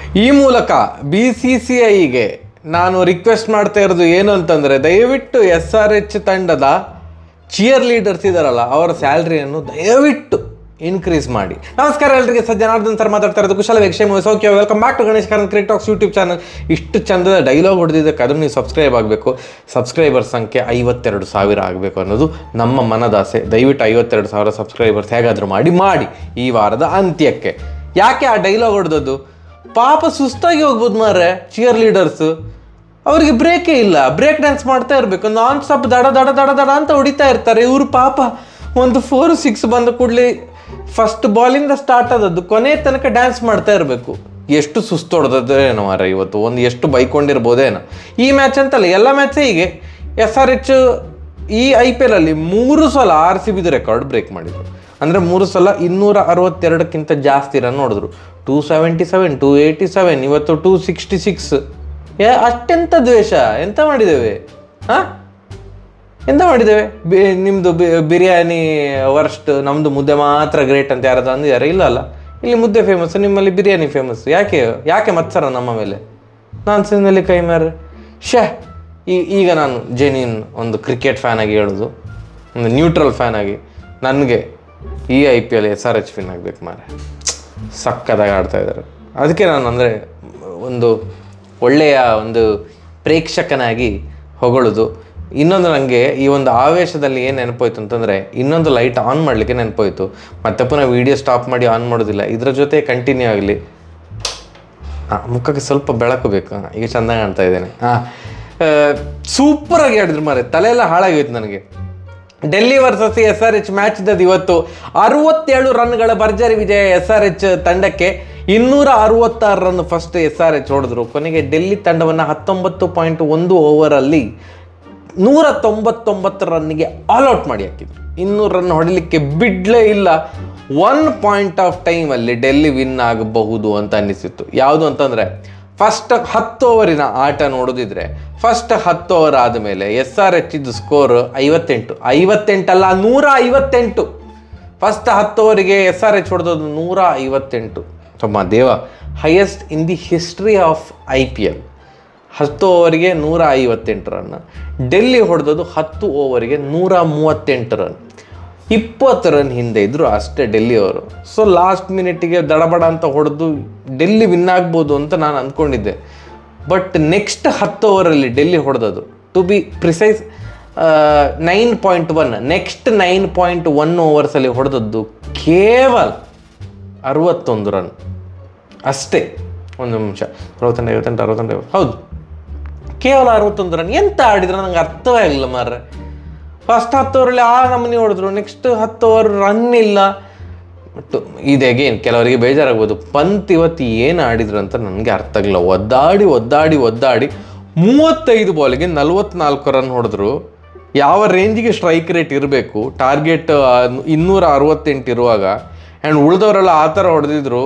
ಈ ಮೂಲಕ B C C ಐಗೆ ನಾನು ರಿಕ್ವೆಸ್ಟ್ ಮಾಡ್ತಾ ಇರೋದು ಏನು ಅಂತಂದರೆ ದಯವಿಟ್ಟು ಎಸ್ ಆರ್ ಎಚ್ ತಂಡದ ಚಿಯರ್ ಲೀಡರ್ಸ್ ಇದ್ದಾರಲ್ಲ ಅವರ ಸ್ಯಾಲ್ರಿಯನ್ನು ದಯವಿಟ್ಟು ಇನ್ಕ್ರೀಸ್ ಮಾಡಿ ನಮಸ್ಕಾರ ಎಲ್ಲರಿಗೆ ಸರ್ ಜನಾರ್ದನ್ ಸರ್ ಮಾತಾಡ್ತಾ ಇರೋದು ಕುಶಲ ಕ್ಷೇಮ ಸೌಖ್ಯ welcome back to Ganesh Karan cricket talks YouTube channel ಇಷ್ಟು ಚಂದದ ಡೈಲಾಗ್ ಹೊಡೆದಿದ್ದಕ್ಕೆ ಅದನ್ನು ನೀವು ಸಬ್ಸ್ಕ್ರೈಬ್ ಆಗಬೇಕು ಸಬ್ಸ್ಕ್ರೈಬರ್ ಸಂಖ್ಯೆ ಐವತ್ತೆರಡು ಸಾವಿರ ಆಗಬೇಕು ಅನ್ನೋದು ನಮ್ಮ ಮನದಾಸೆ ದಯವಿಟ್ಟು ಐವತ್ತೆರಡು ಸಾವಿರ ಸಬ್ಸ್ಕ್ರೈಬರ್ಸ್ ಹೇಗಾದರೂ ಮಾಡಿ ಮಾಡಿ ಈ ವಾರದ ಅಂತ್ಯಕ್ಕೆ ಯಾಕೆ ಆ ಡೈಲಾಗ್ ಹೊಡೆದದ್ದು ಪಾಪ ಸುಸ್ತಾಗಿ ಹೋಗ್ಬೋದು ಮಾರ್ರೆ ಚಿಯರ್ ಲೀಡರ್ಸು ಅವರಿಗೆ ಬ್ರೇಕೇ ಇಲ್ಲ ಬ್ರೇಕ್ ಡ್ಯಾನ್ಸ್ ಮಾಡ್ತಾ ಇರಬೇಕು ನಾನ್ ಸ್ಟಾಪ್ ದಡ ದಡ ದಡ ದಡ ಅಂತ ಹೊಡಿತಾ ಇರ್ತಾರೆ ಇವರು ಪಾಪ ಒಂದು ಫೋರ್ ಸಿಕ್ಸ್ ಬಂದ ಕೂಡಲೇ ಫಸ್ಟ್ ಬಾಲಿಂದ ಸ್ಟಾರ್ಟ್ ಆದದ್ದು ಕೊನೆ ತನಕ ಡ್ಯಾನ್ಸ್ ಮಾಡ್ತಾ ಇರಬೇಕು ಎಷ್ಟು ಸುಸ್ತು ಹೊಡೆದೇನೋ ಮಾರ ಇವತ್ತು ಒಂದು ಎಷ್ಟು ಬೈಕೊಂಡಿರ್ಬೋದೇನೋ ಈ ಮ್ಯಾಚ್ ಅಂತಲ್ಲ ಎಲ್ಲ ಮ್ಯಾಚೇ ಹೀಗೆ ಎಸ್ ಆರ್ ಎಚ್ ಈ ಐ ಪಿ ಎಲ್ ಅಲ್ಲಿ ಮೂರು ಸಲ ಆರ್ ಸಿ ಬಿದು ರೆಕಾರ್ಡ್ ಬ್ರೇಕ್ ಮಾಡಿದ್ರು ಅಂದರೆ ಮೂರು ಸಲ ಇನ್ನೂರ ಅರವತ್ತೆರಡಕ್ಕಿಂತ ಜಾಸ್ತಿ ರನ್ ಹೊಡೆದ್ರು two seventy seven two eighty seven ಇವತ್ತು ಟೂ ಸಿಕ್ಸ್ಟಿ ಸಿಕ್ಸ್ ಏ ಅಷ್ಟೆಂತ ದ್ವೇಷ ಎಂತ ಮಾಡಿದ್ದೇವೆ ಹಾಂ ಎಂತ ಮಾಡಿದ್ದೇವೆ ಬಿ ನಿಮ್ಮದು ಬಿರಿಯಾನಿ ವರ್ಸ್ಟ್ ನಮ್ಮದು ಮುದ್ದೆ ಮಾತ್ರ ಗ್ರೇಟ್ ಅಂತ ಯಾರಾದ್ರೂ ಅಂದಿದ್ದಾರೆ ಇಲ್ಲ ಅಲ್ಲ ಇಲ್ಲಿ ಮುದ್ದೆ ಫೇಮಸ್ ನಿಮ್ಮಲ್ಲಿ ಬಿರಿಯಾನಿ ಫೇಮಸ್ ಯಾಕೆ ಯಾಕೆ ಮತ್ಸರ ನಮ್ಮ ಮೇಲೆ ನಾನು ಸಿನ್ನಲ್ಲಿ ಕೈ ಮಾರ ಶೇ ಈ ಈಗ ನಾನು ಜೆನ್ಯೂನ್ ಒಂದು ಕ್ರಿಕೆಟ್ ಫ್ಯಾನ್ ಆಗಿ ಹೇಳೋದು ಒಂದು ನ್ಯೂಟ್ರಲ್ ಫ್ಯಾನ್ ಆಗಿ ನನಗೆ ಈ I P L S R H win ಆಗ್ಬೇಕು ಮಾರೆ ಸಕ್ಕದಾಗಿ ಆಡ್ತಾ ಇದ್ದಾರೆ ಅದಕ್ಕೆ ನಾನು ಅಂದರೆ ಒಂದು ಒಳ್ಳೆಯ ಒಂದು ಪ್ರೇಕ್ಷಕನಾಗಿ ಹೊಗಳೋದು ಇನ್ನೊಂದು ನನಗೆ ಈ ಒಂದು ಆವೇಶದಲ್ಲಿ ಏನು ನೆನಪೋಯ್ತು ಅಂತಂದರೆ ಇನ್ನೊಂದು ಲೈಟ್ ಆನ್ ಮಾಡಲಿಕ್ಕೆ ನೆನಪೋಯ್ತು ಮತ್ತೆ ಪುನಃ ವೀಡಿಯೋ ಸ್ಟಾಪ್ ಮಾಡಿ ಆನ್ ಮಾಡೋದಿಲ್ಲ ಇದರ ಜೊತೆ ಕಂಟಿನ್ಯೂ ಆಗಲಿ ಹಾಂ ಮುಖಕ್ಕೆ ಸ್ವಲ್ಪ ಬೆಳಕು ಬೇಕು ಹಾಂ, ಈಗ ಚೆಂದ ಕಾಣ್ತಾ ಇದ್ದೇನೆ ಹಾಂ ಸೂಪರಾಗಿ ಆಡಿದ್ರು ಮಾರೆ ತಲೆ ಎಲ್ಲ ಹಾಳಾಗೋಯ್ತು ನನಗೆ Delhi versus S R H match ಇದ್ದದ್ದು ಇವತ್ತು ಅರವತ್ತೇಳು ರನ್ಗಳ ಭರ್ಜರಿ ವಿಜಯ ಎಸ್ ಆರ್ ಎಚ್ ತಂಡಕ್ಕೆ ಇನ್ನೂರ ಅರವತ್ತಾರು run first S R H ಹೊಡೆದ್ರು ಕೊನೆಗೆ ಡೆಲ್ಲಿ ತಂಡವನ್ನು ಹತ್ತೊಂಬತ್ತು ಪಾಯಿಂಟ್ ಒಂದು ಓವರಲ್ಲಿ ನೂರ ತೊಂಬತ್ತೊಂಬತ್ತು ರನ್ನಿಗೆ ಆಲ್ ಔಟ್ ಮಾಡಿ ಹಾಕಿದ್ರು ಇನ್ನೂರು ರನ್ ಹೊಡಿಲಿಕ್ಕೆ ಬಿಡ್ಲೇ ಇಲ್ಲ ಒನ್ ಪಾಯಿಂಟ್ ಆಫ್ ಟೈಮಲ್ಲಿ ಡೆಲ್ಲಿ ವಿನ್ ಆಗಬಹುದು ಅಂತ ಅನ್ನಿಸಿತ್ತು ಯಾವುದು ಅಂತಂದರೆ ಫಸ್ಟ್ ಹತ್ತು ಓವರಿನ ಆಟ ನೋಡೋದಿದ್ರೆ ಫಸ್ಟ್ ಹತ್ತು ಓವರ್ ಆದಮೇಲೆ ಎಸ್ ಆರ್ ಎಚ್ ಇದ್ದು ಸ್ಕೋರ್ ಐವತ್ತೆಂಟು ಐವತ್ತೆಂಟಲ್ಲ ನೂರ ಐವತ್ತೆಂಟು ಫಸ್ಟ್ ಹತ್ತು ಓವರಿಗೆ ಎಸ್ ಆರ್ ಎಚ್ ಹೊಡೆದದ್ದು ನೂರ ಐವತ್ತೆಂಟು ತಮ್ಮ ದೇವ highest in the history of I P L ಹತ್ತು ಓವರಿಗೆ ನೂರ ಐವತ್ತೆಂಟು ರನ್ ಡೆಲ್ಲಿ ಹೊಡೆದದ್ದು ಹತ್ತು ಓವರಿಗೆ ನೂರ ಮೂವತ್ತೆಂಟು ರನ್ ಇಪ್ಪತ್ತು ರನ್ ಹಿಂದೆ ಇದ್ರು ಅಷ್ಟೇ ಡೆಲ್ಲಿಯವರು ಸೊ ಲಾಸ್ಟ್ ಮಿನಿಟಿಗೆ ದಡಬಡ ಅಂತ ಹೊಡೆದು ಡೆಲ್ಲಿ ವಿನ್ ಆಗ್ಬೋದು ಅಂತ ನಾನು ಅಂದ್ಕೊಂಡಿದ್ದೆ ಬಟ್ ನೆಕ್ಸ್ಟ್ ಹತ್ತು ಓವರಲ್ಲಿ ಡೆಲ್ಲಿ ಹೊಡೆದದ್ದು to be precise nine point one next nine point one ಓವರ್ಸಲ್ಲಿ ಹೊಡೆದದ್ದು ಕೇವಲ ಅರವತ್ತೊಂದು ರನ್ ಅಷ್ಟೇ ಒಂದು ನಿಮಿಷ ಅರವತ್ತೆಂಟು ಐವತ್ತೆಂಟು ಅರವತ್ತೆಂಟು ಐವತ್ತು ಹೌದು ಕೇವಲ ಅರವತ್ತೊಂದು ರನ್ ಎಂತ ಆಡಿದ್ರೆ ನಂಗೆ ಅರ್ಥವೇ ಆಗಿಲ್ಲ ಮಾರ್ರೆ ಫಸ್ಟ್ ಹತ್ತು ಓವರಲ್ಲಿ ಆ ನಮೂನಿ ಹೊಡೆದ್ರು ನೆಕ್ಸ್ಟ್ ಹತ್ತು ಓವರ್ ರನ್ ಇಲ್ಲ ಬಟ್ ಇದು ಅಗೇನ್ ಕೆಲವರಿಗೆ ಬೇಜಾರಾಗ್ಬೋದು ಪಂತ್ ಇವತ್ತು ಏನು ಆಡಿದ್ರು ಅಂತ ನನಗೆ ಅರ್ಥ ಆಗಿಲ್ಲ ಒದ್ದಾಡಿ ಒದ್ದಾಡಿ ಒದ್ದಾಡಿ ಮೂವತ್ತೈದು ಬಾಲಿಗೆ ನಲವತ್ನಾಲ್ಕು ರನ್ ಹೊಡೆದ್ರು ಯಾವ ರೇಂಜಿಗೆ ಸ್ಟ್ರೈಕ್ ರೇಟ್ ಇರಬೇಕು ಟಾರ್ಗೆಟ್ ಇನ್ನೂರ ಅರವತ್ತೆಂಟು ಇರುವಾಗ ಆ್ಯಂಡ್ ಉಳಿದವರೆಲ್ಲ ಆ ಥರ ಹೊಡೆದಿದ್ರು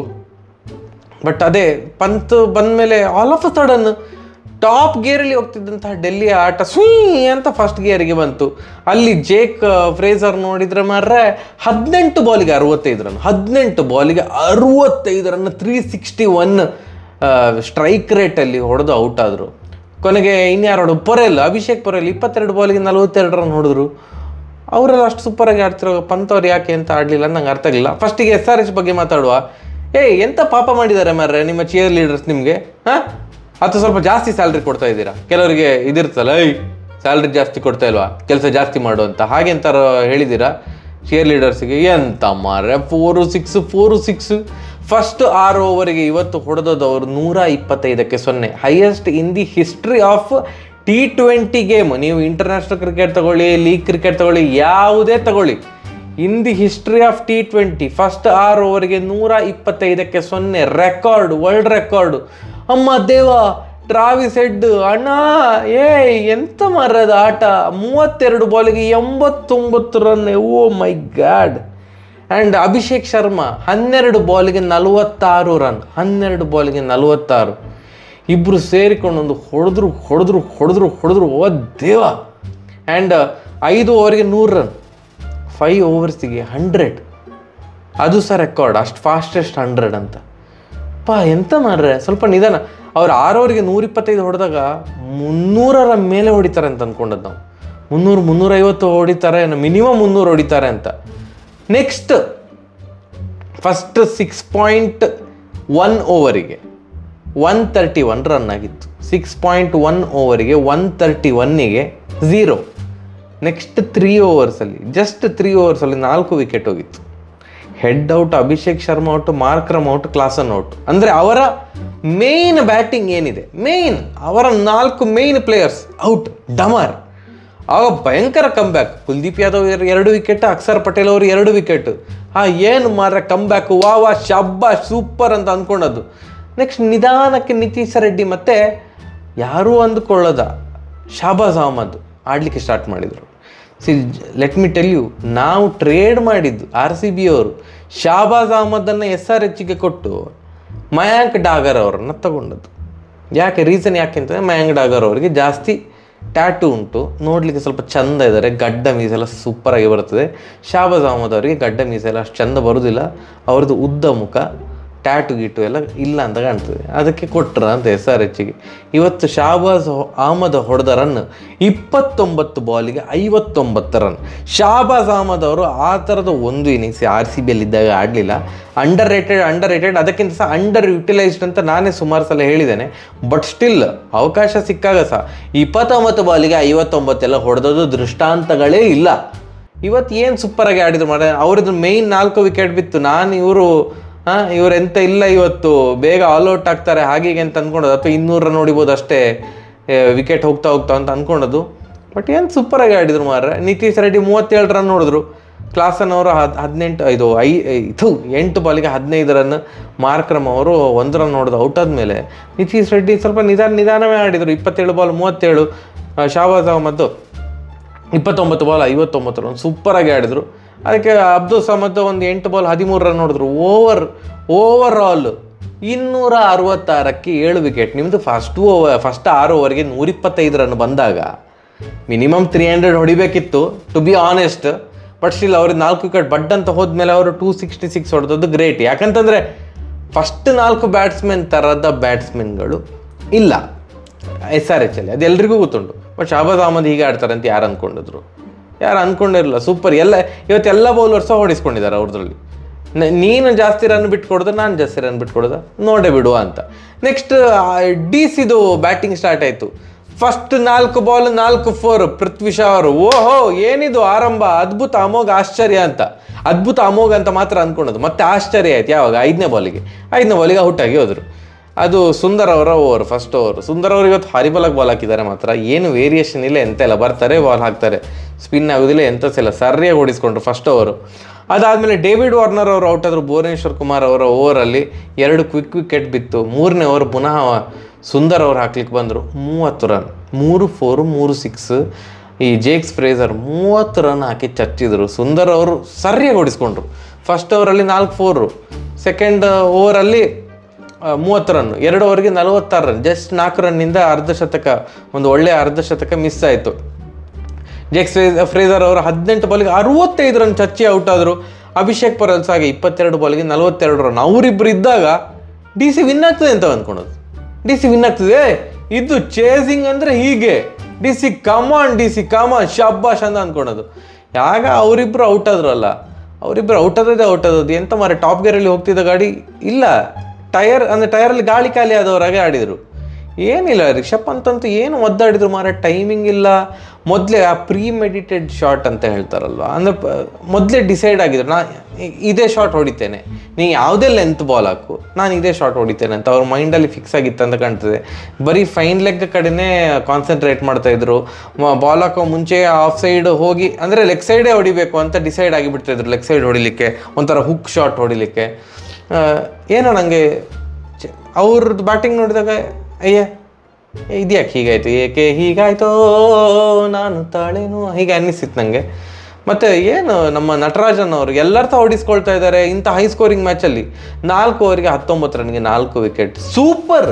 ಬಟ್ ಅದೇ ಪಂತ್ ಬಂದಮೇಲೆ all of a sudden top ಗೇರಲ್ಲಿ ಹೋಗ್ತಿದ್ದಂತಹ ಡೆಲ್ಲಿ ಆಟ ಸುಯ್ ಅಂತ ಫಸ್ಟ್ ಗೇರಿಗೆ ಬಂತು ಅಲ್ಲಿ ಜೇಕ್ ಫ್ರೇಸರ್ ನೋಡಿದ್ರೆ ಮಾರ್ರೆ ಹದಿನೆಂಟು ಬಾಲಿಗೆ ಅರವತ್ತೈದು ರನ್ ಹದಿನೆಂಟು ಬಾಲಿಗೆ ಅರವತ್ತೈದು run three sixty one strike ರೇಟಲ್ಲಿ ಹೊಡೆದು ಔಟ್ ಆದರು ಕೊನೆಗೆ ಇನ್ಯಾರು ಹೊಡೆದು ಪೊರೆಲ್ ಅಭಿಷೇಕ್ ಪೊರೆಲ್ ಇಪ್ಪತ್ತೆರಡು ಬಾಲಿಗೆ ನಲವತ್ತೆರಡು ರನ್ ಹೊಡೆದ್ರು ಅವರೆಲ್ಲ ಅಷ್ಟು ಸೂಪರಾಗಿ ಆಡ್ತಿರೋ ಪಂತವ್ರು ಯಾಕೆ ಅಂತ ಆಡಲಿಲ್ಲ ನಂಗೆ ಅರ್ಥ ಆಗಿಲ್ಲ ಫಸ್ಟಿಗೆ ಎಸ್ ಆರ್ ಎಚ್ ಬಗ್ಗೆ ಮಾತಾಡುವ ಏಯ್ ಎಂತ ಪಾಪ ಮಾಡಿದ್ದಾರೆ ಮಾರ್ರೆ ನಿಮ್ಮ ಚಿಯರ್ ಲೀಡರ್ಸ್ ನಿಮಗೆ ಹಾಂ ಅಥವಾ ಸ್ವಲ್ಪ ಜಾಸ್ತಿ ಸ್ಯಾಲ್ರಿ ಕೊಡ್ತಾ ಇದ್ದೀರಾ ಕೆಲವರಿಗೆ ಇದಿರ್ತಲ್ಲ ಏಯ್ ಸ್ಯಾಲ್ರಿ ಜಾಸ್ತಿ ಕೊಡ್ತಾ ಇಲ್ವಾ ಕೆಲಸ ಜಾಸ್ತಿ ಮಾಡು ಅಂತ ಹಾಗೆ ಎಂತಾರ ಹೇಳಿದ್ದೀರಾ ಚಿಯರ್ ಲೀಡರ್ಸಿಗೆ ಎಂತ ಮಾರ್ರೆ four six four six first ಆರು ಓವರಿಗೆ ಇವತ್ತು ಹೊಡೆದದ್ದು ಅವರು ನೂರ ಇಪ್ಪತ್ತೈದಕ್ಕೆ ಸೊನ್ನೆ highest in the history of T twenty game ನೀವು ಇಂಟರ್ನ್ಯಾಷನಲ್ ಕ್ರಿಕೆಟ್ ತಗೊಳ್ಳಿ ಲೀಗ್ ಕ್ರಿಕೆಟ್ ತಗೊಳ್ಳಿ ಯಾವುದೇ ತಗೊಳ್ಳಿ in the history of T twenty first ಆರು ಓವರ್ಗೆ ನೂರ ಇಪ್ಪತ್ತೈದಕ್ಕೆ ಸೊನ್ನೆ ರೆಕಾರ್ಡ್ ವರ್ಲ್ಡ್ ರೆಕಾರ್ಡ್ ಅಮ್ಮ ದೇವ ಟ್ರಾವಿಸ್ ಹೆಡ್ ಅಣ್ಣ ಏ ಎಂತ ಮರದ ಆಟ ಮೂವತ್ತೆರಡು ಬಾಲಿಗೆ ಎಂಬತ್ತೊಂಬತ್ತು run oh my god and Abhishek Sharma ಹನ್ನೆರಡು ಬಾಲಿಗೆ ನಲವತ್ತಾರು ರನ್ ಹನ್ನೆರಡು ಬಾಲಿಗೆ ನಲವತ್ತಾರು ಇಬ್ಬರು ಸೇರಿಕೊಂಡು ಒಂದು ಹೊಡೆದ್ರು ಹೊಡೆದ್ರು ಹೊಡೆದ್ರು ಹೊಡೆದ್ರು ಓ ದೇವ ಆ್ಯಂಡ್ ಐದು ಓವರ್ಗೆ ನೂರು ರನ್ ಫೈವ್ ಓವರ್ಸಿಗೆ ಹಂಡ್ರೆಡ್ ಅದು ಸಹ ರೆಕಾರ್ಡ್ ಅಷ್ಟು ಫಾಸ್ಟೆಸ್ಟ್ ಹಂಡ್ರೆಡ್ ಅಂತ ಪಾ ಎಂತ ಮಾರ್ರೆ ಸ್ವಲ್ಪ ನಿಧಾನ ಅವ್ರು ಆರು ಓವರಿಗೆ ನೂರಿಪ್ಪತ್ತೈದು ಹೊಡೆದಾಗ ಮುನ್ನೂರರ ಮೇಲೆ ಹೊಡಿತಾರೆ ಅಂತ ಅಂದ್ಕೊಂಡದ್ದು ನಾವು ಮುನ್ನೂರು ಮುನ್ನೂರೈವತ್ತು ಹೊಡಿತಾರೆ ಮಿನಿಮಮ್ ಮುನ್ನೂರು ಹೊಡಿತಾರೆ ಅಂತ next first six point one ಓವರಿಗೆ ಒನ್ ತರ್ಟಿ ಒನ್ ರನ್ ಆಗಿತ್ತು ಸಿಕ್ಸ್ ಪಾಯಿಂಟ್ ಒನ್ ಓವರಿಗೆ ಒನ್ ತರ್ಟಿ ಒನ್ನಿಗೆ ಝೀರೋ ನೆಕ್ಸ್ಟ್ ತ್ರೀ ಓವರ್ಸಲ್ಲಿ ಜಸ್ಟ್ ತ್ರೀ ಓವರ್ಸಲ್ಲಿ ನಾಲ್ಕು ವಿಕೆಟ್ ಹೋಗಿತ್ತು Head out Abhishek Sharma out Markram out Klaasen out ಅಂದರೆ ಅವರ ಮೇನ್ ಬ್ಯಾಟಿಂಗ್ ಏನಿದೆ ಮೇನ್ ಅವರ ನಾಲ್ಕು ಮೇನ್ ಪ್ಲೇಯರ್ಸ್ ಔಟ್ ಡಮರ್ ಆಗ ಭಯಂಕರ ಕಮ್ಬ್ಯಾಕ್ ಕುಲ್ದೀಪ್ ಯಾದವ್ ಎರ್- ಎರಡು ವಿಕೆಟ್ ಅಕ್ಷರ್ ಪಟೇಲ್ ಅವರು ಎರಡು ವಿಕೆಟ್ ಹಾ ಏನು ಮಾರ ಕಮ್ಬ್ಯಾಕ್ ವಾ ವಾ ಶಬ್ಬ ಸೂಪರ್ ಅಂತ ಅಂದ್ಕೊಂಡದ್ದು ನೆಕ್ಸ್ಟ್ ನಿಧಾನಕ್ಕೆ ನಿತೀಶ್ ರೆಡ್ಡಿ ಮತ್ತೆ ಯಾರೂ ಅಂದುಕೊಳ್ಳದ ಶಾಬಾಜ್ ಅಹಮದ್ ಆಡಲಿಕ್ಕೆ ಸ್ಟಾರ್ಟ್ ಮಾಡಿದರು see let me tell you ನಾವು ಟ್ರೇಡ್ ಮಾಡಿದ್ದು ಆರ್ ಸಿ ಬಿ ಅವರು ಶಾಬಾಜ್ ಅಹಮದನ್ನು ಎಸ್ ಆರ್ ಎಚ್ಗೆ ಕೊಟ್ಟು ಮಯಾಂಕ್ ಡಾಗರ್ ಅವರನ್ನು ತಗೊಂಡದ್ದು ಯಾಕೆ ರೀಸನ್ ಯಾಕೆ ಅಂತಂದರೆ ಮಯಾಂಕ್ ಡಾಗರ್ ಅವರಿಗೆ ಜಾಸ್ತಿ ಟ್ಯಾಟು ಉಂಟು ನೋಡಲಿಕ್ಕೆ ಸ್ವಲ್ಪ ಚಂದ ಇದ್ದಾರೆ ಗಡ್ಡ ಮೀಸೆಲ್ಲ ಸೂಪರಾಗಿ ಬರ್ತದೆ ಶಾಬಾಜ್ ಅಹಮದ್ ಅವರಿಗೆ ಗಡ್ಡ ಮೀಸೆಲ್ಲ ಅಷ್ಟು ಚಂದ ಬರೋದಿಲ್ಲ ಅವ್ರದ್ದು ಉದ್ದ ಮುಖ ಟ್ಯಾಟು ಗೀಟು ಎಲ್ಲ ಇಲ್ಲ ಅಂತ ಕಾಣ್ತದೆ ಅದಕ್ಕೆ ಕೊಟ್ರ ಅಂತ ಎಸ್ ಆರ್ ಎಚ್ಗೆ ಇವತ್ತು ಶಾಬಾಜ್ ಹೊ- ಅಹಮದ್ ಹೊಡೆದ ರನ್ ಇಪ್ಪತ್ತೊಂಬತ್ತು ಬಾಲಿಗೆ ಐವತ್ತೊಂಬತ್ತು ರನ್ ಶಾಬಾಜ್ ಅಹಮದ್ ಅವರು ಆ ಥರದ ಒಂದು ಇನ್ನಿಂಗ್ಸ್ ಆರ್ ಸಿ ಬಿಯಲ್ಲಿ ಇದ್ದಾಗ ಆಡಲಿಲ್ಲ ಅಂಡರ್ ರೇಟೆಡ್ ಅಂಡರ್ ರೇಟೆಡ್ ಅದಕ್ಕಿಂತ ಸಹ ಅಂಡರ್ ಯುಟಿಲೈಸ್ಡ್ ಅಂತ ನಾನೇ ಸುಮಾರು ಸಲ ಹೇಳಿದ್ದೇನೆ ಬಟ್ ಸ್ಟಿಲ್ ಅವಕಾಶ ಸಿಕ್ಕಾಗ ಸಹ ಇಪ್ಪತ್ತೊಂಬತ್ತು ಬಾಲಿಗೆ ಐವತ್ತೊಂಬತ್ತೆಲ್ಲ ಹೊಡೆದದ್ದು ದೃಷ್ಟಾಂತಗಳೇ ಇಲ್ಲ ಇವತ್ತು ಏನು ಸೂಪರಾಗಿ ಆಡಿದ್ರು ಮಾಡ ಅವ್ರದ್ದು ಮೇಯ್ನ್ ನಾಲ್ಕು ವಿಕೆಟ್ ಬಿತ್ತು ನಾನು ಇವರು ಹಾಂ ಇವ್ರು ಎಂತ ಇಲ್ಲ ಇವತ್ತು ಬೇಗ ಆಲ್ ಔಟ್ ಆಗ್ತಾರೆ ಹಾಗೆ ಹೀಗೆ ಅಂತ ಅಂದ್ಕೊಂಡದ್ದು ಅಥವಾ ಇನ್ನೂರು ರನ್ ಹೊಡಿಬೋದು ಅಷ್ಟೇ ವಿಕೆಟ್ ಹೋಗ್ತಾ ಹೋಗ್ತಾ ಅಂತ ಅಂದ್ಕೊಂಡದ್ದು ಬಟ್ ಏನು ಸೂಪರಾಗಿ ಆಡಿದ್ರು ಮಾರ್ರೆ ನಿತೀಶ್ ರೆಡ್ಡಿ ಮೂವತ್ತೇಳು ರನ್ ಹೊಡೆದ್ರು ಕ್ಲಾಸನ್ ಅವರು ಹದ್ ಹದಿನೆಂಟು ಇದು ಐ ಇದು ಎಂಟು ಬಾಲಿಗೆ ಹದಿನೈದು ರನ್ ಮಾರ್ಕ್ರಮ್ ಅವರು ಒಂದು ರನ್ ಹೊಡೆದು ಔಟ್ ಆದಮೇಲೆ ನಿತೀಶ್ ರೆಡ್ಡಿ ಸ್ವಲ್ಪ ನಿಧಾನ ನಿಧಾನವೇ ಆಡಿದರು ಇಪ್ಪತ್ತೇಳು ಬಾಲ್ ಮೂವತ್ತೇಳು ಆ, ಶಾಬಾಜ್ ಅಹಮದ್ ಇಪ್ಪತ್ತೊಂಬತ್ತು ಬಾಲ್ ಐವತ್ತೊಂಬತ್ತು ರನ್ ಸೂಪರಾಗಿ ಆಡಿದರು ಅದಕ್ಕೆ ಅಬ್ದುಲ್ ಸಮದ್ ಒಂದು ಎಂಟು ಬಾಲ್ ಹದಿಮೂರು ರನ್ ಹೊಡೆದ್ರು ಓವರ್ ಓವರ್ ಆಲ್ ಇನ್ನೂರ ಅರವತ್ತಾರಕ್ಕೆ ಏಳು ವಿಕೆಟ್ ನಿಮ್ಮದು ಫಸ್ಟ್ ಓವರ್ ಫಸ್ಟ್ ಆರು ಓವರ್ಗೆ ನೂರಿಪ್ಪತ್ತೈದು ರನ್ ಬಂದಾಗ ಮಿನಿಮಮ್ ತ್ರೀ ಹಂಡ್ರೆಡ್ ಹೊಡಿಬೇಕಿತ್ತು to be honest but still ಅವ್ರಿಗೆ ನಾಲ್ಕು ವಿಕೆಟ್ ಬಡ್ ಅಂತ ಹೋದ್ಮೇಲೆ ಅವರು ಟೂ ಸಿಕ್ಸ್ಟಿ ಸಿಕ್ಸ್ ಹೊಡೆದದ್ದು ಗ್ರೇಟ್ ಯಾಕಂತಂದರೆ ಫಸ್ಟ್ ನಾಲ್ಕು ಬ್ಯಾಟ್ಸ್ಮನ್ ಥರದ ಬ್ಯಾಟ್ಸ್ಮನ್ಗಳು ಇಲ್ಲ ಎಸ್ ಆರ್ ಎಚ್ ಅಲ್ಲಿ ಅದೆಲ್ಲರಿಗೂ ಗೊತ್ತುಂಟು ಬಟ್ ಶಾಬಾಜ್ ಅಹಮದ್ ಹೀಗೆ ಆಡ್ತಾರೆ ಅಂತ ಯಾರು ಅಂದ್ಕೊಂಡಿದ್ರು ಯಾರು ಅಂದ್ಕೊಂಡಿರಲಿಲ್ಲ ಸೂಪರ್ ಎಲ್ಲ ಇವತ್ತು ಎಲ್ಲ ಬೌಲರ್ಸ ಹೊಡಿಸ್ಕೊಂಡಿದ್ದಾರೆ ಅವ್ರದ್ರಲ್ಲಿ ನ- ನೀನು ಜಾಸ್ತಿ ರನ್ ಬಿಟ್ಟು ಕೊಡೋದು ನಾನು ಜಾಸ್ತಿ ರನ್ ಬಿಟ್ಟು ಕೊಡೋದು ನೋಡೇ ಬಿಡುವ ಅಂತ ನೆಕ್ಸ್ಟ್ ಡಿ ಸಿದು ಬ್ಯಾಟಿಂಗ್ ಸ್ಟಾರ್ಟ್ ಆಯಿತು ಫಸ್ಟ್ ನಾಲ್ಕು ಬಾಲ್ ನಾಲ್ಕು ಫೋರ್ ಪೃಥ್ವಿ ಶಾ ಅವರು ಓಹೋ ಏನಿದು ಆರಂಭ ಅದ್ಭುತ ಅಮೋಘ ಆಶ್ಚರ್ಯ ಅಂತ ಅದ್ಭುತ ಅಮೋಘ ಅಂತ ಮಾತ್ರ ಅಂದ್ಕೊಂಡದ್ದು ಮತ್ತೆ ಆಶ್ಚರ್ಯ ಆಯ್ತು ಯಾವಾಗ ಐದನೇ ಬಾಲಿಗೆ ಐದನೇ ಬಾಲಿಗೆ ಔಟ್ ಆಗಿ ಹೋದರು ಅದು ಸುಂದರ್ ಅವರ ಓವರ್ ಫಸ್ಟ್ ಓವರ್ ಸುಂದರ್ ಅವರು ಇವತ್ತು ಹಾರಿಬಲಾಗಿ ಬಾಲ್ ಹಾಕಿದ್ದಾರೆ ಮಾತ್ರ ಏನು ವೇರಿಯೇಷನ್ ಇಲ್ಲ ಎಂತ ಇಲ್ಲ ಬರ್ತಾರೆ ಬಾಲ್ ಹಾಕ್ತಾರೆ ಸ್ಪಿನ್ ಆಗೋದಿಲ್ಲ ಎಂತ ಇಲ್ಲ ಸರಿಯಾಗಿ ಓಡಿಸ್ಕೊಂಡ್ರು ಫಸ್ಟ್ ಓವರು ಅದಾದಮೇಲೆ ಡೇವಿಡ್ ವಾರ್ನರ್ ಅವರು ಔಟ್ ಆದರು ಭುವನೇಶ್ವರ್ ಕುಮಾರ್ ಅವರ ಓವರಲ್ಲಿ ಎರಡು ಕ್ವಿಕ್ ವಿಕೆಟ್ ಬಿತ್ತು ಮೂರನೇ ಓವರ್ ಪುನಃ ಸುಂದರ್ ಅವ್ರು ಹಾಕ್ಲಿಕ್ಕೆ ಬಂದರು ಮೂವತ್ತು ರನ್ ಮೂರು ಫೋರು ಮೂರು ಸಿಕ್ಸ್ ಈ ಜೇಕ್ಸ್ ಫ್ರೇಸರ್ ಮೂವತ್ತು ರನ್ ಹಾಕಿ ಚಚ್ಚಿದ್ರು ಸುಂದರ್ ಅವರು ಸರಿಯಾಗಿ ಓಡಿಸ್ಕೊಂಡ್ರು ಫಸ್ಟ್ ಓವರಲ್ಲಿ ನಾಲ್ಕು ಫೋರು ಸೆಕೆಂಡ್ ಓವರಲ್ಲಿ ಮೂವತ್ತು ರನ್ ಎರಡು ಓವರ್ಗೆ ನಲವತ್ತಾರು ರನ್ ಜಸ್ಟ್ ನಾಲ್ಕು ರನ್ನಿಂದ ಅರ್ಧ ಶತಕ ಒಂದು ಒಳ್ಳೆಯ ಅರ್ಧ ಶತಕ ಮಿಸ್ ಆಯಿತು ಜೆಕ್ಸ್ ಫ್ರೇಸರ್ ಅವರು ಹದಿನೆಂಟು ಬಾಲಿಗೆ ಅರವತ್ತೈದು ರನ್ ಚಚ್ಚಿ ಔಟ್ ಆದರು ಅಭಿಷೇಕ್ ಪರಲ್ಸ್ ಹಾಗೆ ಇಪ್ಪತ್ತೆರಡು ಬಾಲಿಗೆ ನಲವತ್ತೆರಡು ರನ್ ಅವರಿಬ್ಬರು ಇದ್ದಾಗ ಡಿ ಸಿ ವಿನ್ ಆಗ್ತದೆ ಅಂತ ಅಂದ್ಕೊಳೋದು ಡಿ ಸಿ ವಿನ್ ಆಗ್ತದೆ ಇದು ಚೇಸಿಂಗ್ ಅಂದರೆ ಹೀಗೆ D C come on D C come on ಶಬ್ಬಾಷ್ ಅಂತ ಅಂದ್ಕೊಳೋದು ಯಾಗ ಅವರಿಬ್ಬರು ಔಟ್ ಆದ್ರಲ್ಲ ಅವರಿಬ್ಬರು ಔಟ್ ಆದದೇ ಔಟ್ ಆದದ್ದು ಎಂತ ಮಾರೆ ಟಾಪ್ ಗೇರಲ್ಲಿ ಹೋಗ್ತಿದ್ದ ಗಾಡಿ ಇಲ್ಲ ಟಯರ್ ಅಂದರೆ ಟಯರಲ್ಲಿ ಗಾಳಿ ಖಾಲಿ ಆದವರಾಗೆ ಆಡಿದರು ಏನಿಲ್ಲ ರಿಷಬ್ ಅಂತಂತೂ ಏನು ಒದ್ದಾಡಿದ್ರು ಮಾರ ಟೈಮಿಂಗ್ ಇಲ್ಲ ಮೊದಲೇ ಆ ಪ್ರೀ ಮೆಡಿಟೆಡ್ ಶಾಟ್ ಅಂತ ಹೇಳ್ತಾರಲ್ವ ಅಂದರೆ ಮೊದಲೇ ಡಿಸೈಡ್ ಆಗಿದ್ರು ನಾ ಇ- ಇದೇ ಶಾಟ್ ಹೊಡಿತೇನೆ ನೀ ಯಾವುದೇ ಲೆಂತ್ ಬಾಲ್ ಹಾಕು ನಾನು ಇದೇ ಶಾಟ್ ಹೊಡಿತೇನೆ ಅಂತ ಅವ್ರ ಮೈಂಡಲ್ಲಿ ಫಿಕ್ಸ್ ಆಗಿತ್ತು ಅಂತ ಕಾಣ್ತದೆ ಬರೀ ಫೈನ್ ಲೆಗ್ ಕಡೆನೇ ಕಾನ್ಸಂಟ್ರೇಟ್ ಮಾಡ್ತಾ ಇದ್ರು ಬಾಲ್ ಹಾಕೋ ಮುಂಚೆ ಆಫ್ ಸೈಡ್ ಹೋಗಿ ಅಂದರೆ ಲೆಗ್ ಸೈಡೇ ಹೊಡಿಬೇಕು ಅಂತ ಡಿಸೈಡ್ ಆಗಿಬಿಡ್ತಾ ಇದ್ರು ಲೆಗ್ ಸೈಡ್ ಹೊಡಿಲಿಕ್ಕೆ ಒಂಥರ ಹುಕ್ ಶಾಟ್ ಹೊಡಿಲಿಕ್ಕೆ ಆ, ಏನೋ ನನಗೆ ಅವ್ರದ್ದು ಬ್ಯಾಟಿಂಗ್ ನೋಡಿದಾಗ ಅಯ್ಯ ಇದ್ಯಾಕೆ ಹೀಗಾಯ್ತು ಏಕೆ ಹೀಗಾಯ್ತೋ ನಾನು ತಾಳೇನು ಹೀಗೆ ಅನ್ನಿಸಿತ್ತು ನನಗೆ ಮತ್ತು ಏನು ನಮ್ಮ ನಟರಾಜನ್ ಅವರು ಎಲ್ಲರ ತ ಹೊಡಿಸ್ಕೊಳ್ತಾ ಇದ್ದಾರೆ ಇಂಥ ಹೈ ಸ್ಕೋರಿಂಗ್ ಮ್ಯಾಚಲ್ಲಿ ನಾಲ್ಕು ಓವರಿಗೆ ಹತ್ತೊಂಬತ್ತು ರನ್ಗೆ ನಾಲ್ಕು ವಿಕೆಟ್ ಸೂಪರ್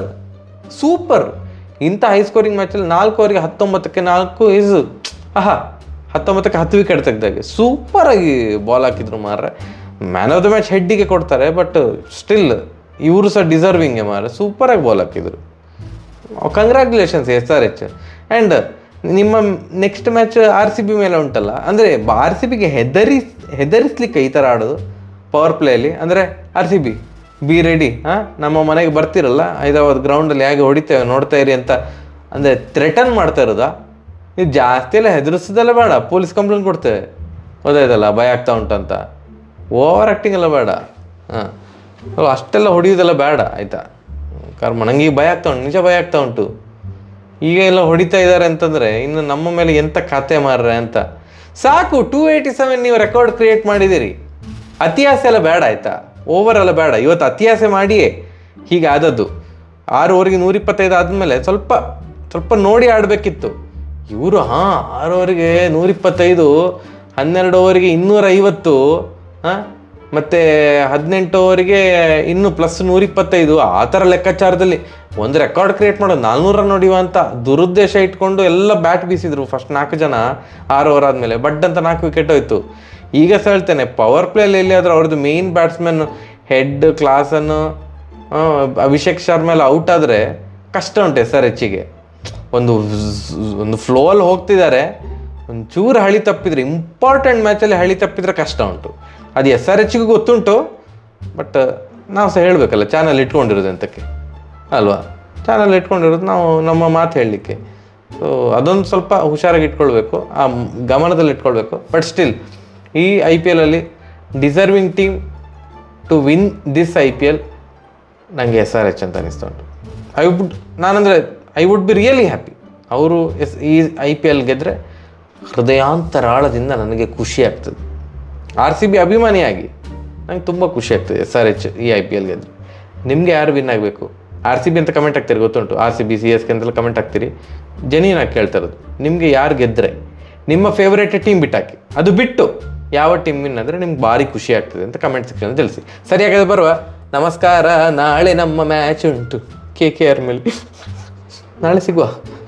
ಸೂಪರ್ ಇಂಥ ಹೈ ಸ್ಕೋರಿಂಗ್ ಮ್ಯಾಚಲ್ಲಿ ನಾಲ್ಕು ಓವರಿಗೆ ಹತ್ತೊಂಬತ್ತಕ್ಕೆ ನಾಲ್ಕು ಇಸ್ ಆಹಾ ಹತ್ತೊಂಬತ್ತಕ್ಕೆ ಹತ್ತು ವಿಕೆಟ್ ತೆಗ್ದಾಗೆ ಸೂಪರಾಗಿ ಬಾಲ್ ಹಾಕಿದ್ರು ಮಾರ್ರೆ ಮ್ಯಾನ್ ಆಫ್ ದ ಮ್ಯಾಚ್ ಹೆಡ್ಡಿಗೆ ಕೊಡ್ತಾರೆ ಬಟ್ ಸ್ಟಿಲ್ ಇವರು ಸಹ ಡಿಸರ್ವಿಂಗ್ ಮಾರ ಸೂಪರಾಗಿ ಬಾಲ್ ಹಾಕಿದ್ರು congratulations S R H and ನಿಮ್ಮ next match R C B ಮೇಲೆ ಉಂಟಲ್ಲ ಅಂದರೆ ಆರ್ ಸಿ ಬಿಗೆ ಹೆದರಿ ಹೆದರಿಸ್ಲಿಕ್ಕೆ ಈ ಥರ ಆಡೋದು ಪವರ್ ಪ್ಲೇಯಲ್ಲಿ ಅಂದರೆ R C B be ready ಹಾಂ ನಮ್ಮ ಮನೆಗೆ ಬರ್ತಿರಲ್ಲ ಹೈದರಾಬಾದ್ ಗ್ರೌಂಡಲ್ಲಿ ಹೇಗೆ ಹೊಡಿತೇವೆ ನೋಡ್ತಾ ಇರಿ ಅಂತ ಅಂದರೆ ಥ್ರೆಟನ್ ಮಾಡ್ತಾ ಇರೋದಾ ನೀವು ಜಾಸ್ತಿ ಎಲ್ಲ ಹೆದರಿಸೋದೆಲ್ಲ ಬೇಡ ಪೊಲೀಸ್ ಕಂಪ್ಲೇಂಟ್ ಕೊಡ್ತೇವೆ ಗೊತ್ತಾಯ್ತಲ್ಲ ಭಯ ಆಗ್ತಾ ಉಂಟಂತ ಓವರ್ ಆ್ಯಕ್ಟಿಂಗ್ ಎಲ್ಲ ಬೇಡ ಹಾಂ ಅಷ್ಟೆಲ್ಲ ಹೊಡಿಯೋದೆಲ್ಲ ಬೇಡ ಆಯಿತಾ ಕಾರಣ ನನಗೆ ಈಗ ಭಯ ಆಗ್ತಾ ಉಂಟು ನಿಜ ಭಯ ಆಗ್ತಾ ಉಂಟು ಈಗ ಎಲ್ಲ ಹೊಡಿತಾ ಇದ್ದಾರೆ ಅಂತಂದರೆ ಇನ್ನು ನಮ್ಮ ಮೇಲೆ ಎಂತ ಖಾತೆ ಮಾರ್ರೆ ಅಂತ ಸಾಕು ಟೂ ಏಯ್ಟಿ ಸೆವೆನ್ ನೀವು ರೆಕಾರ್ಡ್ ಕ್ರಿಯೇಟ್ ಮಾಡಿದ್ದೀರಿ ಅತಿಯಾಸೆ ಎಲ್ಲ ಬೇಡ ಆಯಿತಾ ಓವರ್ ಎಲ್ಲ ಬೇಡ ಇವತ್ತು ಅತಿಯಾಸೆ ಮಾಡಿಯೇ ಹೀಗೆ ಆದದ್ದು ಆರು ಓವರಿಗೆ ನೂರಿಪ್ಪತ್ತೈದು ಆದಮೇಲೆ ಸ್ವಲ್ಪ ಸ್ವಲ್ಪ ನೋಡಿ ಆಡಬೇಕಿತ್ತು ಇವರು ಹಾಂ ಆರು ಓವರಿಗೆ ನೂರಿಪ್ಪತ್ತೈದು ಹನ್ನೆರಡು ಓವರಿಗೆ ಇನ್ನೂರೈವತ್ತು ಹಾಂ ಮತ್ತು ಹದಿನೆಂಟು ಓವರಿಗೆ ಇನ್ನು ಪ್ಲಸ್ ನೂರಿಪ್ಪತ್ತೈದು ಆ ಥರ ಲೆಕ್ಕಾಚಾರದಲ್ಲಿ ಒಂದು ರೆಕಾರ್ಡ್ ಕ್ರಿಯೇಟ್ ಮಾಡೋದು ನಾಲ್ನೂರು ರನ್ ಹೊಡಿಯುವ ಅಂತ ದುರುದ್ದೇಶ ಇಟ್ಕೊಂಡು ಎಲ್ಲ ಬ್ಯಾಟ್ ಬೀಸಿದ್ರು ಫಸ್ಟ್ ನಾಲ್ಕು ಜನ ಆರು ಓವರ್ ಆದಮೇಲೆ ಬಡ್ ಅಂತ ನಾಲ್ಕು ವಿಕೆಟ್ ಹೋಯ್ತು ಈಗ ಸಹ ಹೇಳ್ತೇನೆ ಪವರ್ ಪ್ಲೇಲಿ ಎಲ್ಲಿಯಾದರೂ ಅವ್ರದ್ದು ಮೇಯ್ನ್ ಬ್ಯಾಟ್ಸ್ಮನ್ ಹೆಡ್ ಕ್ಲಾಸನ್ನು ಅಭಿಷೇಕ್ ಶರ್ಮಾ ಎಲ್ಲ ಔಟ್ ಆದರೆ ಕಷ್ಟ ಉಂಟು ಎಸ್ ಆರ್ ಎಚ್ಚಿಗೆ ಒಂದು ಝ್- ಒಂದು ಫ್ಲೋಲ್ಲಿ ಹೋಗ್ತಿದ್ದಾರೆ ಒಂದು ಚೂರು ಹಳಿ ತಪ್ಪಿದ್ರೆ ಇಂಪಾರ್ಟೆಂಟ್ ಮ್ಯಾಚಲ್ಲಿ ಹಳಿ ತಪ್ಪಿದ್ರೆ ಕಷ್ಟ ಉಂಟು ಅದು ಎಸ್ ಆರ್ ಎಚ್ಗೂ ಗೊತ್ತುಂಟು ಬಟ್ ನಾವು ಸಹ ಹೇಳಬೇಕಲ್ಲ ಚಾನಲ್ ಇಟ್ಕೊಂಡಿರೋದು ಅಂತಕ್ಕೆ ಅಲ್ವಾ ಚಾನಲ್ ಇಟ್ಕೊಂಡಿರೋದು ನಾವು ನಮ್ಮ ಮಾತು ಹೇಳಲಿಕ್ಕೆ ಸೊ ಅದೊಂದು ಸ್ವಲ್ಪ ಹುಷಾರಾಗಿ ಇಟ್ಕೊಳ್ಬೇಕು ಆ ಮ್- ಗಮನದಲ್ಲಿ ಇಟ್ಕೊಳ್ಬೇಕು ಬಟ್ ಸ್ಟಿಲ್ ಈ ಐ ಪಿ ಎಲಲ್ಲಿ deserving team to win this I P L ನನಗೆ ಎಸ್ ಆರ್ ಎಚ್ ಅಂತ ಅನಿಸ್ತಾ ಉಂಟು ಐ ವುಡ್ ನಾನಂದರೆ I would be really happy ಅವರು ಎಸ್ ಈ ಐ ಪಿ ಎಲ್ ಗೆದ್ದರೆ ಹೃದಯಾಂತರಾಳದಿಂದ ನನಗೆ ಖುಷಿ ಆಗ್ತದೆ ಆರ್ ಸಿ ಬಿ ಅಭಿಮಾನಿಯಾಗಿ ನಂಗೆ ತುಂಬ ಖುಷಿ ಆಗ್ತದೆ ಎಸ್ ಆರ್ ಎಚ್ ಈ ಐ ಪಿ ಎಲ್ ಗೆದ್ರೆ ನಿಮಗೆ ಯಾರು ವಿನ್ ಆಗಬೇಕು ಆರ್ ಸಿ ಬಿ ಅಂತ ಕಮೆಂಟ್ ಆಗ್ತೀರಿ ಗೊತ್ತುಂಟು R C B C S K ಅಂತೆಲ್ಲ ಕಮೆಂಟ್ ಆಗ್ತೀರಿ ಜೆನ್ಯೂನ್ ಆಗಿ ಕೇಳ್ತಾ ಇರೋದು ನಿಮಗೆ ಯಾರು ಗೆದ್ದರೆ ನಿಮ್ಮ ಫೇವರೇಟ್ ಟೀಮ್ ಬಿಟ್ಟಾಕಿ ಅದು ಬಿಟ್ಟು ಯಾವ ಟೀಮ್ ವಿನ್ ಅಂದರೆ ನಿಮ್ಗೆ ಭಾರಿ ಖುಷಿ ಆಗ್ತದೆ ಅಂತ ಕಮೆಂಟ್ ಸೆಕ್ಷನ್ ತಿಳಿಸಿ ಸರಿಯಾಗಿದೆ ಬರುವ ನಮಸ್ಕಾರ ನಾಳೆ ನಮ್ಮ ಮ್ಯಾಚ್ ಉಂಟು ಕೆ ಕೆ ಆರ್ ಮೇಲೆ ನಾಳೆ ಸಿಗುವ